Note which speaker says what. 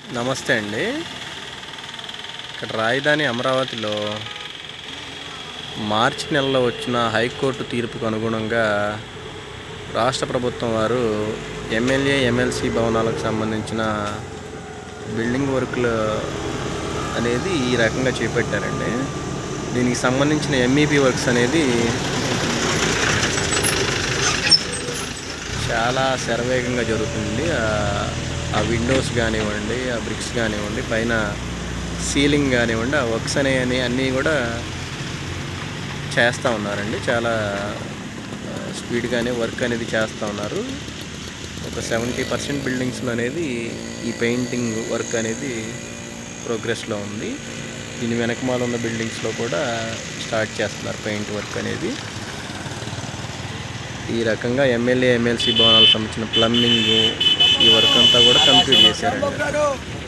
Speaker 1: నమస్తే అండి ఇక్కడ రాజధాని అమరావతిలో మార్చి నెలలో వచ్చిన హైకోర్టు తీర్పుకు అనుగుణంగా రాష్ట్ర ప్రభుత్వం వారు ఎమ్మెల్యే ఎమ్మెల్సీ భవనాలకు సంబంధించిన బిల్డింగ్ వర్క్లు అనేది ఈ రకంగా చేపట్టారండి దీనికి సంబంధించిన ఎంఈపీ వర్క్స్ అనేది చాలా శరవేగంగా జరుగుతుంది ఆ- ఆ విండోస్ కానివ్వండి ఆ బ్రిక్స్ కానివ్వండి పైన సీలింగ్ కానివ్వండి ఆ వర్క్స్ అనేవి అన్నీ కూడా చేస్తూ ఉన్నారండి చాలా ఆ, స్పీడ్గానే వర్క్ అనేది చేస్తూ ఉన్నారు ఒక సెవెంటీ పర్సెంట్ బిల్డింగ్స్లో అనేది ఈ పెయింటింగ్ వర్క్ అనేది ప్రోగ్రెస్లో ఉంది దీని వెనకమాల ఉన్న బిల్డింగ్స్లో కూడా స్టార్ట్ చేస్తున్నారు పెయింట్ వర్క్ అనేది ఈ రకంగా ఎమ్మెల్యే ఎమ్మెల్సీ భవనాలకు సంబంధించిన ప్లంబింగ్ ఈ వర్క్ అంతా కూడా కంప్లీట్ చేశారండి